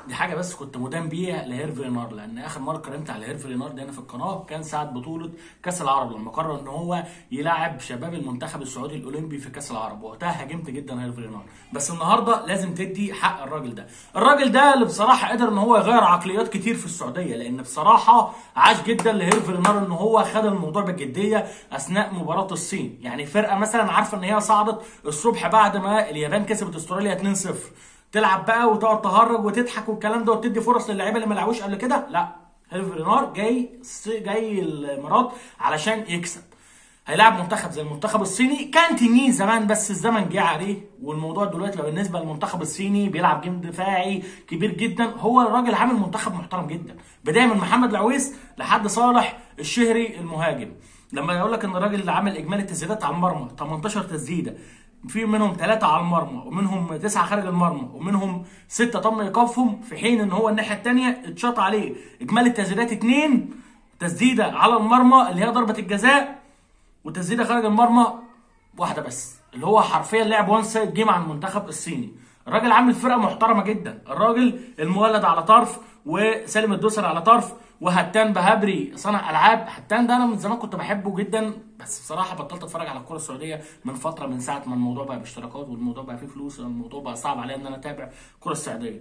دي حاجه بس كنت مدان بيها لهيرفي رينار لان اخر مره اتكلمت على هيرفي رينار ده هنا في القناه كان ساعه بطوله كاس العرب لما قرر ان هو يلاعب شباب المنتخب السعودي الاولمبي في كاس العرب وقتها هاجمت جدا هيرفي رينار بس النهارده لازم تدي حق الراجل ده الراجل ده اللي بصراحه قدر ان هو يغير عقليات كتير في السعوديه لان بصراحه عاش جدا لهيرفي رينار ان هو خد الموضوع بجديه اثناء مباراه الصين يعني فرقه مثلا عارفه ان هي صعدت الصبح بعد ما اليابان كسبت استراليا 2-0 تلعب بقى وتقعد تهرج وتضحك والكلام ده وتدي فرص للعيبه اللي ما لعبوش قبل كده لا هيرفي رينار جاي جاي الامارات علشان يكسب هيلاعب منتخب زي المنتخب الصيني كان تنين زمان بس الزمن جه عليه والموضوع دلوقتي لو بالنسبه للمنتخب الصيني بيلعب جيم دفاعي كبير جدا هو الراجل عامل منتخب محترم جدا بدايه من محمد العويس لحد صالح الشهري المهاجم لما يقول لك ان الراجل اللي عامل اجمالي تسديدات على المرمى 18 تسديده في منهم ثلاثة على المرمى ومنهم تسعة خارج المرمى ومنهم ستة تم ايقافهم في حين ان هو الناحية الثانية اتشاط عليه اجمالي التسديدات اثنين تسديدة على المرمى اللي هي ضربة الجزاء وتسديدة خارج المرمى واحدة بس اللي هو حرفيا لعب وان سايد جيم على المنتخب الصيني الراجل عامل فرقة محترمة جدا الراجل المولد على طرف وسالم الدوسر على طرف وهتان بهبري صانع العاب هتان ده انا من زمان كنت بحبه جدا بس بصراحه بطلت اتفرج على الكره السعوديه من فتره من ساعه ما الموضوع بقى باشتراكات والموضوع بقى فيه فلوس والموضوع بقى صعب عليا ان انا اتابع الكره السعوديه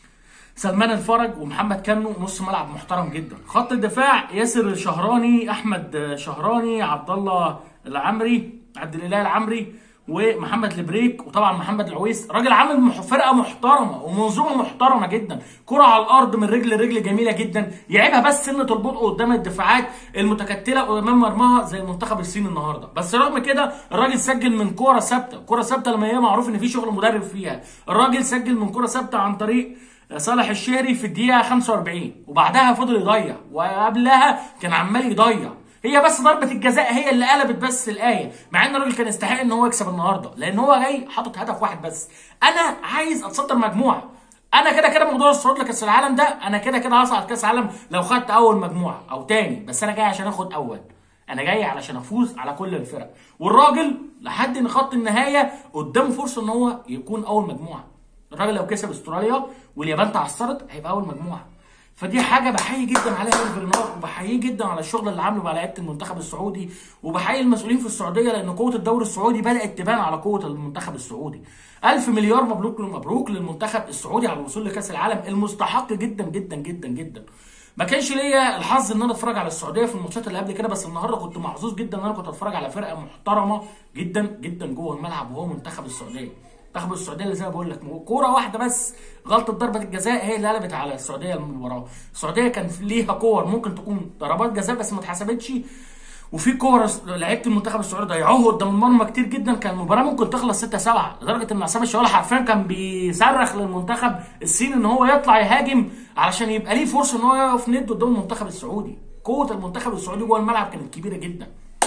سلمان الفرج ومحمد كانو نص ملعب محترم جدا خط الدفاع ياسر الشهراني احمد شهراني عبد الله العمري عبد الاله العمري ومحمد البريك وطبعا محمد العويس راجل عامل مح- فرقه محترمه ومنظومه محترمه جدا كره على الارض من رجل لرجل جميله جدا يعيبها بس سنه البطء قدام الدفاعات المتكتله امام مرماها زي المنتخب الصيني النهارده بس رغم كده الراجل سجل من كره ثابته كره ثابته لما هي معروف ان في شغل مدرب فيها الراجل سجل من كره ثابته عن طريق صالح الشهري في الدقيقه 45 وبعدها فضل يضيع وقبلها كان عمال يضيع هي بس ضربه الجزاء هي اللي قلبت بس الايه مع ان الراجل كان يستحق ان هو يكسب النهارده لان هو جاي حاطط هدف واحد بس انا عايز اتصدر مجموعه انا كده كده موضوع الصعود لكاس العالم ده انا كده كده هصعد كاس العالم لو خدت اول مجموعه او تاني بس انا جاي عشان اخد اول انا جاي علشان افوز على كل الفرق والراجل لحد ان خط النهايه قدامه فرصه ان هو يكون اول مجموعه الراجل لو كسب استراليا واليابان تعثرت هيبقى اول مجموعه فدي حاجه بحيي جدا عليها هيرفي رينار وبحييه جدا على الشغل اللي عامله مع لعيبه المنتخب السعودي وبحيي المسؤولين في السعوديه لان قوه الدوري السعودي بدات تبان على قوه المنتخب السعودي ألف مليار مبروك مبروك للمنتخب السعودي على الوصول لكاس العالم المستحق جدا جدا جدا جدا ما كانش ليا الحظ ان انا اتفرج على السعوديه في الماتشات اللي قبل كده بس النهارده كنت محظوظ جدا ان انا كنت اتفرج على فرقه محترمه جدا جدا جوه الملعب وهو منتخب السعوديه منتخب السعوديه اللي زي ما بقول لك كوره واحده بس غلطه ضربه الجزاء هي اللي قلبت على السعوديه المباراه السعوديه كان ليها كور ممكن تكون ضربات جزاء بس ما اتحسبتش وفي كور لعيبه المنتخب السعودي ضيعوه قدام المرمى كتير جدا كان المباراه ممكن تخلص 6 7 لدرجه ان عصام الشوالي حرفيا كان بيصرخ للمنتخب الصيني ان هو يطلع يهاجم علشان يبقى ليه فرصه ان هو يقف ند قدام المنتخب السعودي قوه المنتخب السعودي جوه الملعب كانت كبيره جدا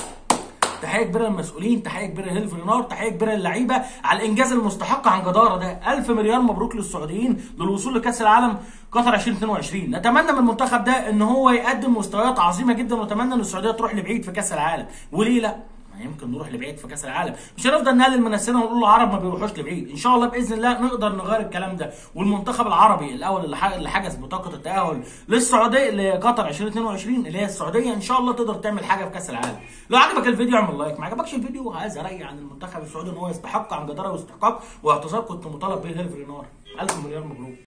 تحيه كبيره للمسؤولين تحيه كبيره لهيلفي رينار تحيه كبيره للعيبه على الانجاز المستحق عن جداره ده ألف مليار مبروك للسعوديين للوصول لكاس العالم قطر 2022 نتمنى من المنتخب ده ان هو يقدم مستويات عظيمه جدا ونتمنى ان السعوديه تروح لبعيد في كاس العالم وليه لا ما يمكن نروح لبعيد في كاس العالم مش هنفضل نقلل من نفسنا ونقول العرب ما بيروحوش لبعيد ان شاء الله باذن الله نقدر نغير الكلام ده والمنتخب العربي الاول اللي ح- اللي حجز بطاقه التاهل للسعوديه لقطر 2022 اللي هي السعوديه ان شاء الله تقدر تعمل حاجه في كاس العالم لو عجبك الفيديو اعمل لايك ما عجبكش الفيديو هذا رايي عن المنتخب السعودي ان هو يستحق عن جداره واستحقاق واعتذار كنت مطالب به هيرفي رينار الف مليار مبروك